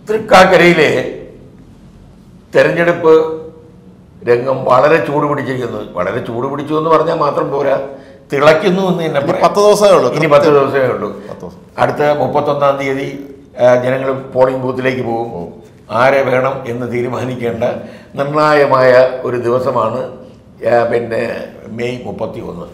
തൃക്കാക്കരയിലെ തെരഞ്ഞെടുപ്പ് രംഗം വളരെ ചൂട് പിടിച്ചിരിക്കുന്നു വളരെ ചൂട് പിടിച്ചു എന്ന് പറഞ്ഞാൽ മാത്രം പോരാ തിളയ്ക്കുന്നു എന്ന് തന്നെ ഇനി പറയാം. പത്ത് ദിവസമേ ഉള്ളൂ ഇനി പത്ത് ദിവസമേ ഉള്ളൂ പത്ത് ദിവസം അടുത്ത മുപ്പത്തൊന്നാം തീയതി ജനങ്ങൾ പോളിംഗ് ബൂത്തിലേക്ക് പോകും ആരെ വേണം എന്ന് തീരുമാനിക്കേണ്ട നിർണായകമായ ഒരു ദിവസമാണ് ആ, പിന്നെ മെയ് മുപ്പത്തി ഒന്ന്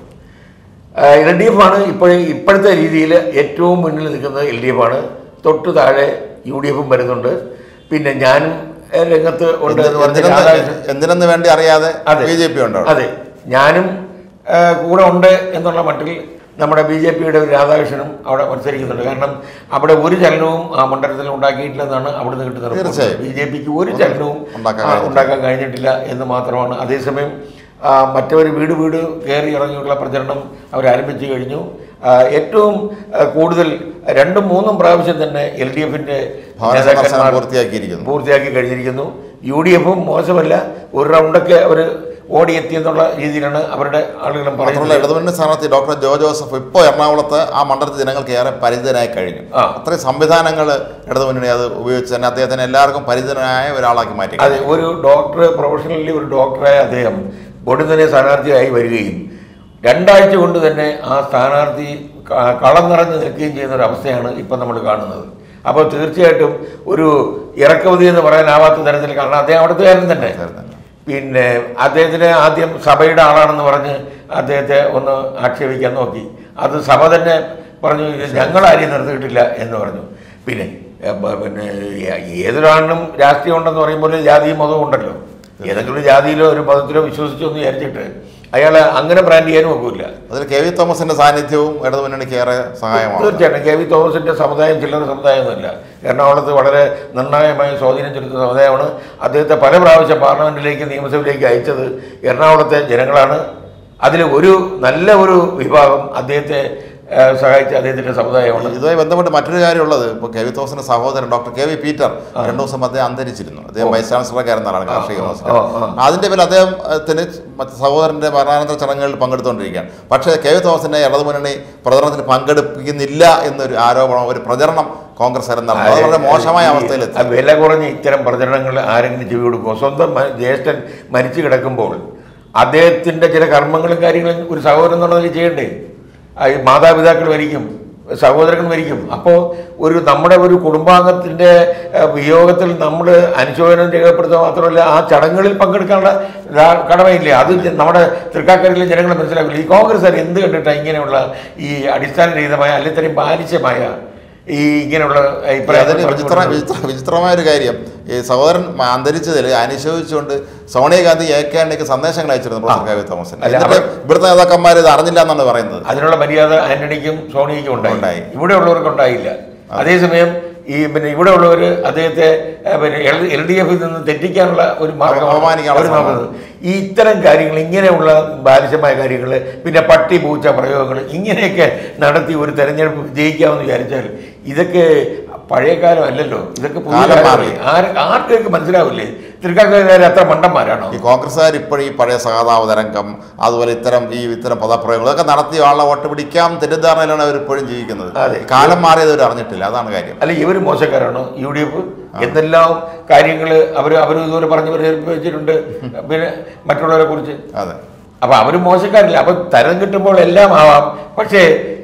എൽ ഡി എഫ് ആണ് ഇപ്പോൾ ഇപ്പോഴത്തെ രീതിയിൽ ഏറ്റവും മുന്നിൽ നിൽക്കുന്നത് എൽ ഡി എഫ് ആണ് തൊട്ട് താഴെ യു ഡി എഫും വരുന്നുണ്ട് പിന്നെ ഞാനും ആ, രംഗത്ത് ഉണ്ട് എന്ന് പറഞ്ഞ എന്തിനെന്ന് രാധാകൃഷ്ണൻ എന്തിനെന്ന് വേണ്ടി അറിയാതെ അതെ. ബി ജെ പി ഉണ്ടോ അതെ ഞാനും ആ, കൂടെ ഉണ്ട് എന്നുള്ള മട്ടിൽ നമ്മുടെ ബി ജെ പിയുടെ ഒരു രാധാകൃഷ്ണനും അവിടെ മത്സരിക്കുന്നുണ്ട് കാരണം അവിടെ ഒരു ചലനവും ആ മണ്ഡലത്തിൽ ഉണ്ടാക്കിയിട്ടില്ലെന്നാണ് അവിടുന്ന് കിട്ടുന്ന തീർച്ചയായും. ബി ജെ പിക്ക് ഒരു ചലനവും ഉണ്ടാക്കാൻ ആ, ഉണ്ടാക്കാൻ കഴിഞ്ഞിട്ടില്ല എന്ന് മാത്രമാണ് അതേസമയം ആ, മറ്റവർ വീട് വീട് കയറി ഇറങ്ങിയുള്ള പ്രചരണം അവർ ആരംഭിച്ചു കഴിഞ്ഞു ആ, ഏറ്റവും ആ, കൂടുതൽ രണ്ടും മൂന്നും പ്രാവശ്യം തന്നെ എൽ ഡി എഫിന്റെ ഭവന സന്ദർശനം പൂർത്തിയാക്കിയിരിക്കുന്നു പൂർത്തിയാക്കി കഴിഞ്ഞിരിക്കുന്നു യു ഡി എഫും മോശമല്ല ഒരു റൗണ്ടൊക്കെ അവർ ഓടിയെത്തിയെന്നുള്ള രീതിയിലാണ് അവരുടെ ആളുകളും മാത്രമല്ല പറയുന്നത് ഇടതുമുന്നണി സ്ഥാനാർത്ഥി ഡോക്ടർ ജോ ജോസഫ് ഇപ്പോൾ എറണാകുളത്ത് ആ മണ്ഡലത്തിൽ ജനങ്ങൾക്ക് ഏറെ പരിചിതനായി കഴിഞ്ഞു ആ. അത്രയും സംവിധാനങ്ങൾ ഇടതുമുന്നണി അത് ഉപയോഗിച്ച് തന്നെ അദ്ദേഹത്തിന് എല്ലാവർക്കും പരിചിതനായ ഒരാളാക്കി മാറ്റി അതെ ഒരു ഡോക്ടർ പ്രൊഫഷണലി ഒരു ഡോക്ടറായ അദ്ദേഹം ഉടൻ തന്നെ സ്ഥാനാർത്ഥിയായി വരികയും രണ്ടാഴ്ച കൊണ്ട് തന്നെ ആ സ്ഥാനാർത്ഥി ക- കളം നിറഞ്ഞു നിൽക്കുകയും ചെയ്യുന്ന ഒരു അവസ്ഥയാണ് ഇപ്പം നമ്മൾ കാണുന്നത് അപ്പോൾ തീർച്ചയായിട്ടും ഒരു ഇറക്കുമതി എന്ന് പറയാനാവാത്ത തരത്തിൽ കാരണം അദ്ദേഹം അവിടുത്തെ കാര്യം തന്നെ പിന്നെ അദ്ദേഹത്തിന് ആദ്യം സഭയുടെ ആളാണെന്ന് പറഞ്ഞ് അദ്ദേഹത്തെ ഒന്ന് ആക്ഷേപിക്കാൻ നോക്കി അത് സഭ തന്നെ പറഞ്ഞു "ഇത് ഞങ്ങൾ ആരെയും നിർത്തിയിട്ടില്ല എന്ന് പറഞ്ഞു പിന്നെ ഏ, ബ- പിന്നെ ഏ- ഏതൊരാളിനും രാഷ്ട്രീയം ഉണ്ടെന്ന് പറയുമ്പോൾ ജാതിയും മതവും ഉണ്ടല്ലോ ഏതെങ്കിലും ഒരു ജാതിയിലോ ഒരു മതത്തിലോ വിശ്വസിച്ചോ എന്ന് വിചാരിച്ചിട്ട് അയാളെ അങ്ങനെ ബ്രാൻഡ് ചെയ്യാനും ഒക്കില്ല അതിൽ കെ വി തോമസിന്റെ സാന്നിധ്യവും ഇടതുമുന്നണിക്ക് ഏറെ സഹായമാണ് തീർച്ചയായിട്ടും കെ വി തോമസിന്റെ സമുദായം ചില്ലറ സമുദായമൊന്നുമില്ല എറണാകുളത്ത് വളരെ നിർണായകമായി സ്വാധീനം ചെലുത്തുന്ന സമുദായമാണ് അദ്ദേഹത്തെ പല പ്രാവശ്യം പാർലമെന്റിലേക്ക് നിയമസഭയിലേക്ക് അയച്ചത് എറണാകുളത്തെ ജനങ്ങളാണ് അതിൽ ഒരു നല്ല ഒരു വിഭാഗം അദ്ദേഹത്തെ ആ, സഹായിച്ച അദ്ദേഹത്തിന്റെ സമുദായമാണ് ഇതുമായി ബന്ധപ്പെട്ട് മറ്റൊരു കാര്യമുള്ളത് ഇപ്പോൾ കെ വി തോമസിന്റെ സഹോദരൻ ഡോക്ടർ കെ വി പീറ്റർ രണ്ടു ദിവസം അദ്ദേഹം അന്തരിച്ചിരുന്നു അദ്ദേഹം വൈസ് ചാൻസലർക്കായിരുന്നാണ് കാർഷിക യൂണിവേഴ്സിറ്റി ആ, ആ. അതിന്റെ പേരിൽ അദ്ദേഹത്തിന് മറ്റ് സഹോദരന്റെ മരണാനന്തര ചടങ്ങുകളിൽ പങ്കെടുത്തുകൊണ്ടിരിക്കുകയാണ് പക്ഷേ കെ വി തോമസിനെ ഇടതുമുന്നണി പ്രചരണത്തിൽ പങ്കെടുപ്പിക്കുന്നില്ല എന്നൊരു ആരോപണം ഒരു പ്രചരണം കോൺഗ്രസ് നടന്നു അത് വളരെ മോശമായ അവസ്ഥയിലെത്തി ആ വില കുറഞ്ഞ ഇത്തരം പ്രചരണങ്ങൾ ആരെങ്കിലും ചെവി കൊടുക്കുമോ സ്വന്തം മ- ജ്യേഷ്ഠൻ മരിച്ചു കിടക്കുമ്പോൾ അദ്ദേഹത്തിന്റെ ചില കർമ്മങ്ങളും കാര്യങ്ങളും ഒരു സഹോദരൻ എന്നുള്ള നിലയിൽ ചെയ്യണ്ടേ ആ, ഈ മാതാപിതാക്കൾ മരിക്കും സഹോദരങ്ങൾ മരിക്കും അപ്പോൾ ഒരു നമ്മുടെ ഒരു കുടുംബാംഗത്തിന്റെ ആ, വിയോഗത്തിൽ നമ്മൾ അനുശോചനം രേഖപ്പെടുത്തുക മാത്രമല്ല ആ ചടങ്ങുകളിൽ പങ്കെടുക്കാനുള്ള ധാ- കടമയില്ലേ അത് ജ- നമ്മുടെ തൃക്കാക്കരയിലെ ജനങ്ങൾ മനസ്സിലാക്കില്ല ഈ കോൺഗ്രസ് എന്ത് കണ്ടിട്ടാണ് ഇങ്ങനെയുള്ള ഈ അടിസ്ഥാനരഹിതമായ അല്ലെങ്കിൽ തന്നെ ബാലിശ്യമായ ഈ ഇങ്ങനെയുള്ള അഭിപ്രായങ്ങൾ അതിന് പറഞ്ഞു വിചിത്ര കൊടുക്കുന്നത്? വിചിത്ര വിചിത്രമായ ഒരു കാര്യം ഈ സഹോദരൻ അന്തരിച്ചതിൽ അനുശോചിച്ചുകൊണ്ട് സോണിയാഗാന്ധി എ കെ ആന്റണിക്ക് സന്ദേശങ്ങൾ അയച്ചിരുന്നു പ്രൊഫസർ കെ വി തോമസിന് അല്ല, എന്നിട്ട് ഇവിടുത്തെ നേതാക്കന്മാർ ഇത് അറിഞ്ഞില്ല എന്നാണ് പറയുന്നത് അതിനുള്ള മര്യാദ ആന്റണിക്കും സോണിയയ്ക്കും ഉണ്ടായി ഉണ്ടായി. ഇവിടെ ഉള്ളവർക്ക് ഉണ്ടായില്ല അതേസമയം ഈ പിന്നെ ഇവിടെ ഉള്ളവർ അദ്ദേഹത്തെ ഏഹ്, പിന്നെ എൽ ഡി എഫിൽ നിന്ന് തെറ്റിക്കാനുള്ള ഒരു മാർഗം അപമാനിക്കാനുള്ള അവർ നോക്കുന്നത് ഈ ഇത്തരം കാര്യങ്ങൾ ഇങ്ങനെയുള്ള ബാലിശമായ കാര്യങ്ങൾ പിന്നെ പട്ടി പൂച്ച പ്രയോഗങ്ങൾ ഇങ്ങനെയൊക്കെ നടത്തി ഒരു തെരഞ്ഞെടുപ്പ് വിജയിക്കാമെന്ന് വിചാരിച്ചാൽ ഇതൊക്കെ പഴയ കാലം അല്ലല്ലോ ഇതൊക്കെ പുതിയ കാലം മാറി. കാലമല്ലേ? ആര് ആർക്കൊക്കെ മനസ്സിലാവില്ലേ തൃക്കാക്കാർ അത്ര മണ്ടന്മാരാണോ ഈ കോൺഗ്രസ്സുകാർ ഇപ്പോഴും ഈ പഴയ സഹതാപ തരംഗം അതുപോലെ ഇത്തരം ഈ ഇത്തരം പദപ്രയോഗങ്ങൾ ഇതൊക്കെ നടത്തി ആളെ വോട്ട് പിടിക്കാം തെറ്റിദ്ധാരണയിലാണ് അവർ ഇപ്പോഴും ജീവിക്കുന്നത് അതെ. കാലം മാറിയത് അവർ അറിഞ്ഞിട്ടില്ല അതാണ് കാര്യം അല്ല ഇവർ മോശക്കാരാണോ യു ഡി എഫ് എന്തെല്ലാം കാര്യങ്ങൾ അവർ അവർ ഇതുപോലെ പറഞ്ഞു വെച്ചിട്ടുണ്ട് പിന്നെ മറ്റുള്ളവരെ കുറിച്ച് അതെ അപ്പൊ അവർ മോശക്കാരില്ല അപ്പൊ തരം കിട്ടുമ്പോൾ എല്ലാം ആവാം പക്ഷേ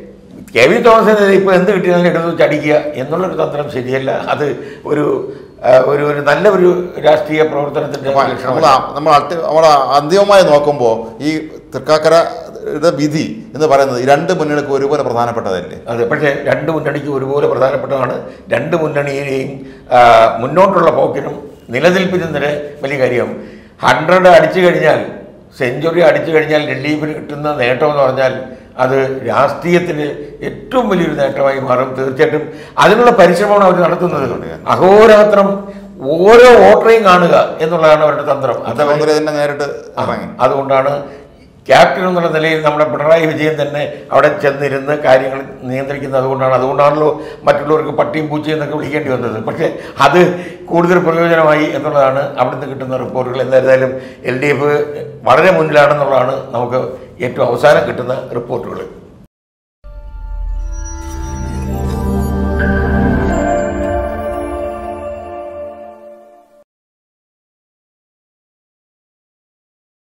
കെ വി തോമസിന് ഇപ്പൊ എന്ത് കിട്ടിയാലും എടുത്ത് ചടിക്കുക എന്നുള്ളൊരു തന്ത്രം ശരിയല്ല അത് ഒരു ആ, ഒരു ഒരു നല്ല ഒരു രാഷ്ട്രീയ പ്രവർത്തനത്തിന്റെ നമ്മൾ ലക്ഷണമല്ല നമ്മൾ അട്ടി നമ്മൾ അന്തിമമായി നോക്കുമ്പോൾ ഈ തൃക്കാക്കരയുടെ വിധി എന്ന് പറയുന്നത് ഈ രണ്ട് മുന്നണികൾക്ക് ഒരുപോലെ പ്രധാനപ്പെട്ടതല്ലേ അതെ പക്ഷേ രണ്ട് മുന്നണിക്കും ഒരുപോലെ പ്രധാനപ്പെട്ടതാണ് രണ്ട് മുന്നണിയെയും ആ, മുന്നോട്ടുള്ള പോക്കിനും നിലനിൽപ്പിനും തന്നെ വലിയ കാര്യം ഹൺഡ്രഡ് അടിച്ചു കഴിഞ്ഞാൽ സെഞ്ചുറി അടിച്ചു കഴിഞ്ഞാൽ ഡൽഹിയിൽ കിട്ടുന്ന നേട്ടം എന്ന് പറഞ്ഞാൽ അത് രാഷ്ട്രീയത്തിന് ഏറ്റവും വലിയൊരു നേട്ടമായി മാറും തീർച്ചയായിട്ടും അതിനുള്ള പരിശ്രമമാണ് അവർ നടത്തുന്നത് അഹോരാത്രം ഓരോ വോട്ടറേയും കാണുക എന്നുള്ളതാണ് അവരുടെ തന്ത്രം അത് അവർ മുഖ്യമന്ത്രി തന്നെ നേരിട്ട് ഇറങ്ങി അതുകൊണ്ടാണ് ക്യാപ്റ്റൻ എന്നുള്ള നിലയിൽ നമ്മുടെ പിണറായി വിജയൻ തന്നെ അവിടെ ചെന്നിരുന്ന് കാര്യങ്ങൾ നിയന്ത്രിക്കുന്നത് അതുകൊണ്ടാണ് അതുകൊണ്ടാണല്ലോ മറ്റുള്ളവർക്ക് പട്ടിയും പൂച്ചയും എന്നൊക്കെ വിളിക്കേണ്ടി വന്നത് പക്ഷേ അത് കൂടുതൽ പ്രയോജനമായി എന്നുള്ളതാണ് അവിടുന്ന് കിട്ടുന്ന റിപ്പോർട്ടുകൾ എന്തായിരുന്നാലും എൽ ഡി എഫ് വളരെ മുന്നിലാണെന്നുള്ളതാണ് നമുക്ക് ഏറ്റവും അവസാനം കിട്ടുന്ന റിപ്പോർട്ടുകൾ